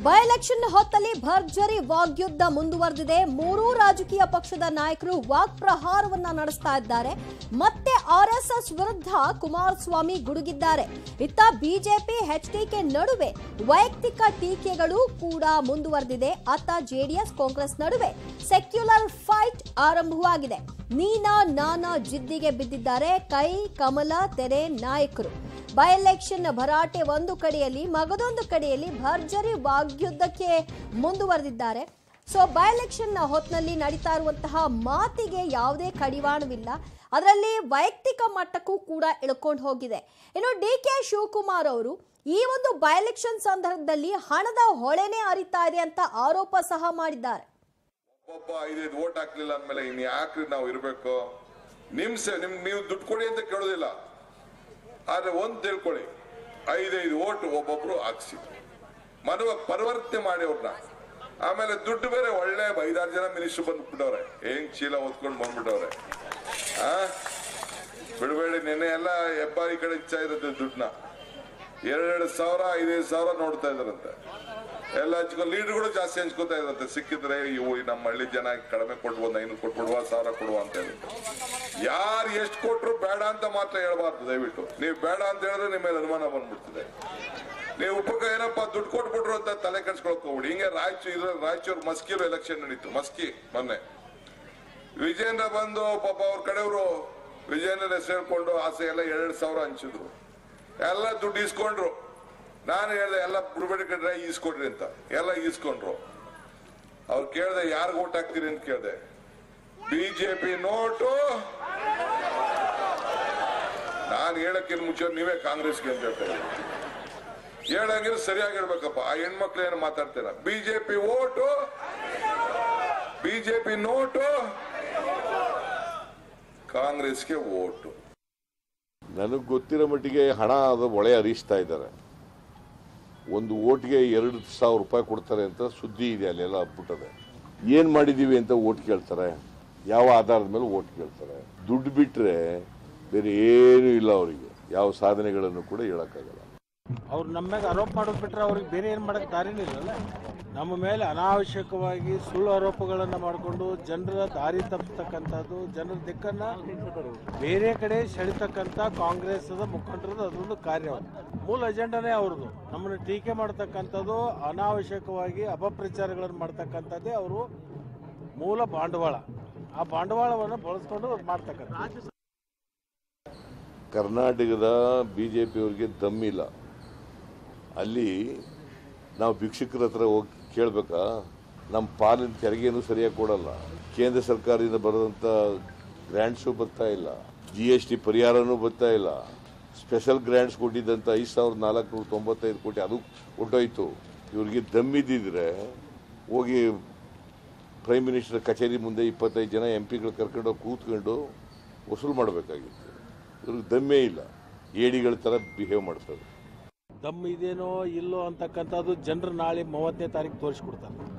By election ಹೊತ್ತಲ್ಲಿ ಭರ್ಜರಿ ವಾಗ್ಯುದ್ಧ ಮುಂದುವರೆದಿದೆ ಮೂರೂ ರಾಜಕೀಯ ಪಕ್ಷದ ನಾಯಕರು ವಾಕ್ಪ್ರಹಾರವನ್ನ ನಡೆಸ್ತಾ ಇದ್ದಾರೆ ಮತ್ತೆ ಆರ್ಎಸ್ಎಸ್ ವಿರುದ್ಧ ಕುಮಾರಸ್ವಾಮಿ ಗುಡುಗಿದ್ದಾರೆ ಇತ್ತ ಬಿಜೆಪಿ ಎಚ್ಡಿಕೆ ನಡುವೆ ವೈಯಕ್ತಿಕ ಟೀಕೆಗಳು ಕೂಡ ಮುಂದುವರೆದಿದೆ ಅತ್ತ ಜೆಡಿಎಸ್ ಕಾಂಗ್ರೆಸ್ ನಡುವೆ ಸೆಕ್ಯುಲರ್ ಫೈಟ್ ಆರಂಭವಾಗಿದೆ ನೀನಾ ನಾನಾ ಜಿದ್ದಿಗೆ ಬಿದ್ದಿದ್ದಾರೆ ಕೈ ಕಮಲ ತೆರೆ ನಾಯಕರು ಬೈ ಎಲೆಕ್ಷನ್ ಭರಾಟೆ ಒಂದು ಕಡೆಯಲ್ಲಿ ಮಗದೊಂದು ಕಡೆಯಲ್ಲಿ ಭರ್ಜರಿ ವಾಗ್ಯುದ್ಧಕ್ಕೆ ಮುಂದುವರೆದಿದ್ದಾರೆ ಸೊ ಬೈ ಎಲೆಕ್ಷನ್ ಹೊತ್ನಲ್ಲಿ ನಡೀತಾ ಇರುವಂತಹ ಮಾತಿಗೆ ಯಾವುದೇ ಕಡಿವಾಣವಿಲ್ಲ ಅದರಲ್ಲಿ ವೈಯಕ್ತಿಕ ಮಟ್ಟಕ್ಕೂ ಕೂಡ ಇಳ್ಕೊಂಡು ಹೋಗಿದೆ ಇನ್ನು ಡಿ ಕೆ ಶಿವಕುಮಾರ್ ಅವರು ಈ ಒಂದು ಬೈ ಎಲೆಕ್ಷನ್ ಸಂದರ್ಭದಲ್ಲಿ ಹಣದ ಹೊಳೆನೇ ಹರಿತಾ ಇದೆ ಅಂತ ಆರೋಪ ಸಹ ಮಾಡಿದ್ದಾರೆ ಒಬ್ಬ ಐದೈದು ಓಟ್ ಹಾಕ್ಲಿಲ್ಲ ಅಂದ್ಮೇಲೆ ಇನ್ ಯಾಕ್ರಿ ನಾವು ಇರ್ಬೇಕು ನಿಮ್ ಸೆ ನಿಮ್ ನೀವು ದುಡ್ಡು ಕೊಡಿ ಅಂತ ಕೇಳೋದಿಲ್ಲ ಆದ್ರೆ ಒಂದ್ ತಿಳ್ಕೊಳ್ಳಿ ಐದೈದು ಓಟ್ ಒಬ್ಬೊಬ್ರು ಹಾಕ್ಸಿ ಮನವ ಪರಿವರ್ತನೆ ಮಾಡಿ ಅವ್ರನ್ನ ಆಮೇಲೆ ದುಡ್ಡು ಬೇರೆ ಒಳ್ಳೆ ಐದಾರು ಜನ ಮಿನಿಸ್ಟರ್ ಬಂದ್ಬಿಟ್ಟವ್ರೆ ಹೆಂಗ್ ಚೀಲ ಹೊತ್ಕೊಂಡ್ ಬಂದ್ಬಿಟ್ಟವ್ರೆ ಆ ಬಿಡಬೇಡಿ ನೆನ್ನೆ ಎಲ್ಲ ಹೆಬ್ಬಾರಿ ಕಡೆ ಇಚ್ಛಾ ಇರುತ್ತೆ ದುಡ್ಡನ್ನ ಎರಡೆರಡು ಸಾವಿರ ಐದೈದು ಸಾವಿರ ನೋಡ್ತಾ ಇದ್ರಂತೆ ಎಲ್ಲ ಹಂಚ್ಕೊಂಡು ಲೀಡರ್ಗಳು ಜಾಸ್ತಿ ಹಂಚ್ಕೊತಾ ಇದ್ರಂತೆ ಸಿಕ್ಕಿದ್ರೆ ಇವು ಈ ನಮ್ಮ ಹಳ್ಳಿ ಜನ ಕಡಿಮೆ ಕೊಟ್ಟು ಒಂದು ಐನೂರು ಕೊಟ್ಬಿಡುವ ಸಾವಿರ ಕೊಡುವ ಅಂತ ಹೇಳಿ ಯಾರು ಎಷ್ಟು ಕೊಟ್ರು ಬೇಡ ಅಂತ ಮಾತ್ರ ಹೇಳ್ಬಾರ್ದು ದಯವಿಟ್ಟು ನೀವು ಬೇಡ ಅಂತ ಹೇಳಿದ್ರೆ ನಿಮ್ಮ ಮೇಲೆ ಅನುಮಾನ ಬಂದ್ಬಿಡ್ತದೆ ನೀವು ಉಪಕ ಏನಪ್ಪ ದುಡ್ಡು ಕೊಟ್ಬಿಟ್ರು ಅಂತ ತಲೆ ಕೆಡ್ಸ್ಕೊಳಕ್ ಹೋಗ್ಬಿಡಿ ಹಿಂಗೆ ರಾಯಚೂರು ಇದ್ರ ರಾಯಚೂರು ಮಸ್ಕಿಲು ಎಲೆಕ್ಷನ್ ನಡೀತು ಮಸ್ಕಿ ಮೊನ್ನೆ ವಿಜೇಂದ್ರ ಬಂದು ಪಾಪ ಅವ್ರ ಕಡೆಯವರು ವಿಜೇಂದ್ರ ಹೆಸರು ಹೇಳ್ಕೊಂಡು ಆಸೆ ಎಲ್ಲ ಎರಡೆರಡು ಸಾವಿರ ಹಂಚಿದ್ರು ಎಲ್ಲ ದುಡ್ಡು ಇಸ್ಕೊಂಡ್ರು ನಾನು ಹೇಳ್ದೆ ಎಲ್ಲ ಬಿಡುಗಡೆ ಕಡೆ ಈಸ್ಕೊಡ್ರಿ ಅಂತ ಎಲ್ಲ ಈಸ್ಕೊಂಡ್ರು ಅವ್ರು ಕೇಳ್ದೆ ಯಾರಿಗ ಓಟ್ ಹಾಕ್ತೀರಿ ಅಂತ ಕೇಳ್ದೆ ಬಿಜೆಪಿ ನೋಟು ನಾನು ಹೇಳಕ್ಕಿಂತ ಮುಂಚೆ ನೀವೇ ಕಾಂಗ್ರೆಸ್ಗೆ ಅಂತ ಹೇಳ್ತಾರೆ ಹೇಳಂಗಿದ್ರೆ ಸರಿಯಾಗಿರ್ಬೇಕಪ್ಪ ಆ ಹೆಣ್ಮಕ್ಳು ಏನು ಮಾತಾಡ್ತೀರ ಬಿಜೆಪಿ ಓಟು ಬಿಜೆಪಿ ನೋಟು ಕಾಂಗ್ರೆಸ್ಗೆ ಓಟು ನನಗೆ ಗೊತ್ತಿರೋ ಮಟ್ಟಿಗೆ ಹಣ ಅದು ಒಳೆ ಹರಿಸ್ತಾ ಇದ್ದಾರೆ ಒಂದು ಓಟ್ಗೆ ಎರಡು ಸಾವಿರ ರೂಪಾಯಿ ಕೊಡ್ತಾರೆ ಅಂತ ಸುದ್ದಿ ಇದೆ ಅಲ್ಲೆಲ್ಲ ಹಬ್ಬಿಟ್ಟದೆ ಏನು ಮಾಡಿದ್ದೀವಿ ಅಂತ ಓಟ್ ಕೇಳ್ತಾರೆ ಯಾವ ಆಧಾರದ ಮೇಲೆ ಓಟ್ ಕೇಳ್ತಾರೆ ದುಡ್ಡು ಬಿಟ್ಟರೆ ಬೇರೆ ಏನೂ ಇಲ್ಲ ಅವರಿಗೆ ಯಾವ ಸಾಧನೆಗಳನ್ನು ಕೂಡ ಹೇಳೋಕ್ಕಾಗಲ್ಲ ಅವ್ರು ನಮ್ಮ ಮ್ಯಾಗ ಆರೋಪ ಮಾಡೋದು ಬಿಟ್ರೆ ಅವ್ರಿಗೆ ಬೇರೆ ಏನು ಮಾಡಕ್ಕೆ ದಾರಿನೇ ಇಲ್ಲಲ್ಲ ನಮ್ಮ ಮೇಲೆ ಅನಾವಶ್ಯಕವಾಗಿ ಸುಳ್ಳು ಆರೋಪಗಳನ್ನು ಮಾಡಿಕೊಂಡು ಜನರ ದಾರಿ ತಪ್ಪಿಸ್ತಕ್ಕಂಥದ್ದು ಜನರ ದಿಕ್ಕನ್ನ ಬೇರೆ ಕಡೆ ಸೆಳಿತಕ್ಕಂಥ ಕಾಂಗ್ರೆಸ್ದ ಮುಖಂಡರದ್ದು ಅದೊಂದು ಕಾರ್ಯ ಅವ್ರು. ಮೂಲ ಅಜೆಂಡಾನೇ ಅವ್ರದ್ದು ನಮ್ಮನ್ನು ಟೀಕೆ ಮಾಡ್ತಕ್ಕಂಥದ್ದು ಅನಾವಶ್ಯಕವಾಗಿ ಅಪಪ್ರಚಾರಗಳನ್ನು ಮಾಡ್ತಕ್ಕಂಥದ್ದೇ ಅವರು ಮೂಲ ಬಂಡವಾಳ ಆ ಬಂಡವಾಳವನ್ನು ಬಳಸ್ಕೊಂಡು ಅವ್ರು ಮಾಡ್ತಕ್ಕಂಥ ಕರ್ನಾಟಕದ ಬಿ ಜೆ ಪಿಯವ್ರಿಗೆ ದಮ್ಮಿಲ್ಲ ಅಲ್ಲಿ ನಾವು ಭಿಕ್ಷುಕರ ಹತ್ರ ಹೋಗಿ ಕೇಳಬೇಕಾ ನಮ್ಮ ಪಾಲಿನ ತೆರಿಗೆನೂ ಸರಿಯಾಗಿ ಕೊಡಲ್ಲ ಕೇಂದ್ರ ಸರ್ಕಾರದಿಂದ ಬರೋದಂಥ ಗ್ರ್ಯಾಂಟ್ಸು ಬರ್ತಾ ಇಲ್ಲ ಜಿ ಎಸ್ ಟಿ ಪರಿಹಾರನೂ ಬರ್ತಾ ಇಲ್ಲ ಸ್ಪೆಷಲ್ ಗ್ರ್ಯಾಂಟ್ಸ್ ಕೊಟ್ಟಿದ್ದಂಥ ಐದು ಸಾವಿರದ ನಾಲ್ಕುನೂರ ತೊಂಬತ್ತೈದು ಕೋಟಿ ಅದು ಹೊಟ್ಟೋಯ್ತು ಇವ್ರಿಗೆ ದಮ್ಮಿದ್ದಿದ್ರೆ ಹೋಗಿ ಪ್ರೈಮ್ ಮಿನಿಸ್ಟರ್ ಕಚೇರಿ ಮುಂದೆ ಇಪ್ಪತ್ತೈದು ಜನ ಎಂ ಪಿಗಳು ಕರ್ಕೊಂಡು ಕೂತ್ಕೊಂಡು ವಸೂಲು ಮಾಡಬೇಕಾಗಿತ್ತು ಇವ್ರಿಗೆ ದಮ್ಮೇ ಇಲ್ಲ ಏಡಿಗಳ ಥರ ಬಿಹೇವ್ ಮಾಡ್ತಾರೆ ದಮ್ ಇದೇನೋ ಇಲ್ಲೋ ಅಂತಕ್ಕಂಥದ್ದು ಜನರು ನಾಳೆ ಮೂವತ್ತನೇ ತಾರೀಕು ತೋರಿಸ್ಕೊಡ್ತಾರೆ